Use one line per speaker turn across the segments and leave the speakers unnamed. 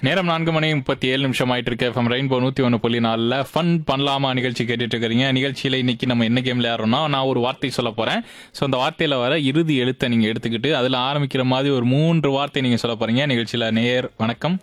நேரம் நான்கு மணி முப்பத்தி ஏழு நிமிஷம் ஆயிட்டு இருக்கு எஃப்எம் ரெயின்போ நூத்தி ஒன்று புள்ளி நாலுல ஃபன் பண்ணலாமா நிகழ்ச்சி கேட்டுட்டு இருக்கிறீங்க நிகழ்ச்சியில இன்னைக்கு நம்ம என்ன கேம் விளையாடுறோம்னா நான் ஒரு வார்த்தை சொல்ல போறேன் ஸோ அந்த வார்த்தையில வர இறுதி எழுத்தை நீங்க எடுத்துக்கிட்டு அதுல ஆரம்பிக்கிற மாதிரி ஒரு மூன்று வார்த்தை நீங்க சொல்ல போறீங்க நிகழ்ச்சியில நேர் வணக்கம்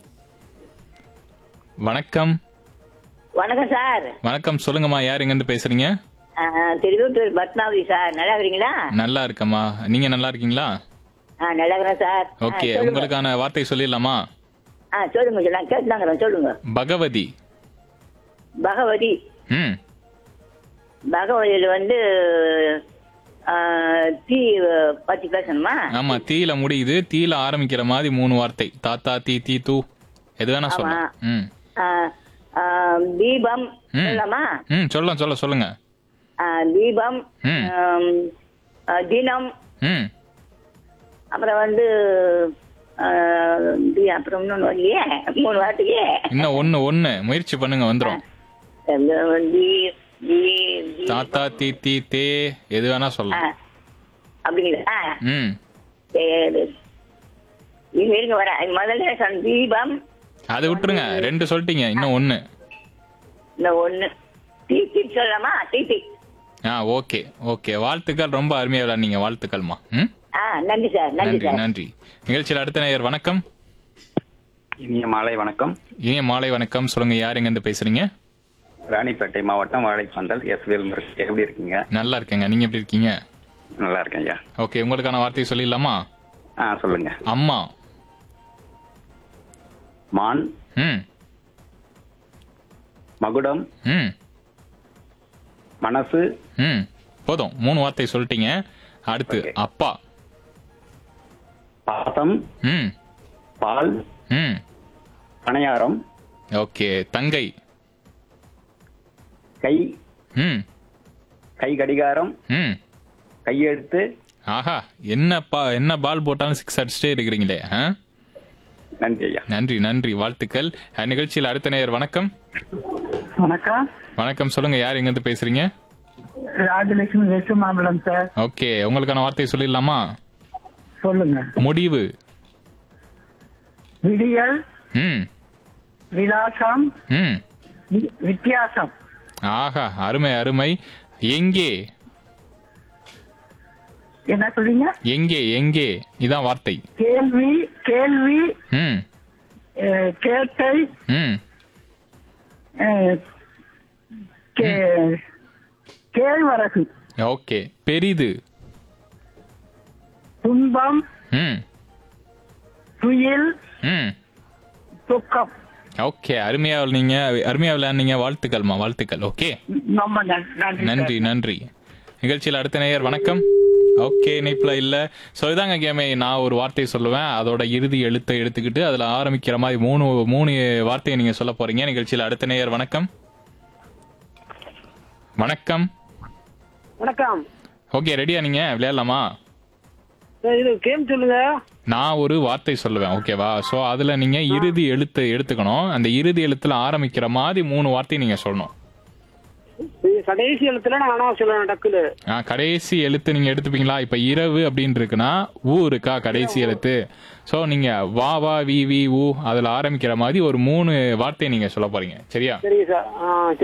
வணக்கம்
வணக்கம் சார்
வணக்கம் சொல்லுங்கம்மா யார் எங்கேருந்து பேசுறீங்க
ஆஹ், திருவள்ளூர் பத்மாவதி சார் நல்லா இருக்கிறீங்களா
நல்லா இருக்கம்மா நீங்க நல்லா இருக்கீங்களா
ஆ நல்லா இருக்கிறேன் சார் ஆ,
ஓகே
சொல்லுங்க.
உங்களுக்கான வார்த்தை சொல்லிடலாமா
ஆ சொல்லுங்க சொல்லுங்க கேட்டுதாங்கிறோம் சொல்லுங்க
பகவதி
பகவதி
ம்
பகவதியில வந்து ஆ, தீ பத்தி பேசணுமா
ஆமா தீல முடியுது தீல ஆரம்பிக்கிற மாதிரி மூணு வார்த்தை தாத்தா தீ தீ தூ எது வேணா சொல்லலாம் ம்
ஆ, ஆ, தீபம்
ம்.
சொல்லலாமா
ம் சொல்லலாம் சொல்ல சொல்லுங்க
ஆ, தீபம்
ம்.
ஆம், ஆ, தினம்
ம்
அப்புறம் வந்து ஆ, தி- அப்புறம் இன்னொன்று வரலையே மூணு வார்த்தையே
இன்னும் ஒண்ணு ஒண்ணு முயற்சி பண்ணுங்க வந்துரும்
தி தி- தி-
தாத்தா தீ தீ தே எது வேணா
ஆ,
சொல்லலாம்
அப்படிங்களா
ம்
சரி இருங்க இருங்க வர முதல்ல சொன்ன தீபம்
அதை விட்டுருங்க ரெண்டு சொல்லிட்டீங்க இன்னும் ஒண்ணு
இந்த ஒண்ணு தீத்தி சொல்லலாமா தீத்தி
ஆ ஓகே ஓகே வாழ்த்துக்கள் ரொம்ப அருமையா விளையாடுனீங்க வாழ்த்துக்கள்மா ம்
ஆ நன்றி சார் நன்றி
நன்றி
சார்
நன்றி நிகழ்ச்சியில் அடுத்த நேயர் வணக்கம்
இனிய மாலை வணக்கம்
இனிய மாலை வணக்கம் சொல்லுங்க யார் எங்கேருந்து பேசுறீங்க
ராணிப்பேட்டை மாவட்டம் வாழைப்பந்தல் எஸ் வேல்முருகன் எப்படி இருக்கீங்க
நல்லா இருக்கேங்க நீங்க எப்படி இருக்கீங்க
நல்லா இருக்கேன் ஐயா
ஓகே உங்களுக்கான வார்த்தை சொல்லிடலாமா
ஆ சொல்லுங்க
அம்மா
மான்
ம்
மகுடம்
ம்
மனசு
ம் போதும் மூணு வார்த்தை சொல்லிட்டீங்க அடுத்து
Okay.
அப்பா
பாசம்
ம்
பால்
ம்
பணியாரம்
ஓகே தங்கை
கை
ம்
கை கடிகாரம்
ம்
கையெழுத்து
ஆஹா என்ன பா என்ன பால் போட்டாலும் சிக்ஸ் அடிச்சுட்டே இருக்கிறீங்களே ஆ
நன்றி ஐயா
நன்றி நன்றி வாழ்த்துக்கள் அஹ், நிகழ்ச்சியில் அடுத்த நேயர் வணக்கம்
வணக்கம்
வணக்கம் சொல்லுங்க யார் எங்கேருந்து பேசுறீங்க
Rajalakshmi west Mambalam sir
okay உங்களுக்கான வார்த்தை சொல்லிடலாமா
சொல்லுங்க
முடிவு
விடியல்
ம்
விலாசம்
ம்
வி- வித்தியாசம்
ஆஹா அருமை அருமை எங்கே
என்ன சொல்றீங்க
எங்கே எங்கே இதான் வார்த்தை
கேள்வி கேள்வி
ம்
அஹ், கேட்டை
ம்
அஹ், கே- கேழ்வரகு
ஓகே பெரிது
துன்பம்
ம்
துயில்
ம்
துக்கம்
ஓகே அருமையா நீங்க அருமையா விளையாடுனீங்க வாழ்த்துக்கள்மா வாழ்த்துக்கள் ஓகே
ரொம்ப நன்- நன்றி சார்.
நன்றி நன்றி நிகழ்ச்சியில் அடுத்த நேயர் வணக்கம் ஓகே இணைப்புல இல்ல ஸோ இதாங்க கேமே நான் ஒரு வார்த்தை சொல்லுவேன் அதோட இறுதி எழுத்தை எடுத்துக்கிட்டு அதுல ஆரம்பிக்கிற மாதிரி மூணு மூணு வார்த்தையை நீங்க சொல்ல போறீங்க நிகழ்ச்சியில் அடுத்த நேயர் வணக்கம் வணக்கம்
வணக்கம்
ஓகே ரெடியா நீங்க விளையாடலாமா
சார், இது கேம் சொல்லுங்க
நான் ஒரு வார்த்தை சொல்லுவேன் ஓகேவா ஸோ அதுல நீங்க இறுதி எழுத்து எடுத்துக்கணும் அந்த இறுதி எழுத்துல ஆரம்பிக்கிற மாதிரி மூணு வார்த்தை நீங்க சொல்லணும்
இது கடைசி எழுத்துல நான் வேணா சொல்லணும் டக்குல
ஆ, கடைசி எழுத்து நீங்க எடுத்துப்பீங்களா இப்ப இரவு அப்படின்னு இருக்குன்னா ஊ இருக்கா கடைசி எழுத்து சோ நீங்க வா வா வி வி ஊ அதுல ஆரம்பிக்கிற மாதிரி ஒரு மூணு வார்த்தை நீங்க சொல்ல போறீங்க சரியா
சரிங்க சார் ஆ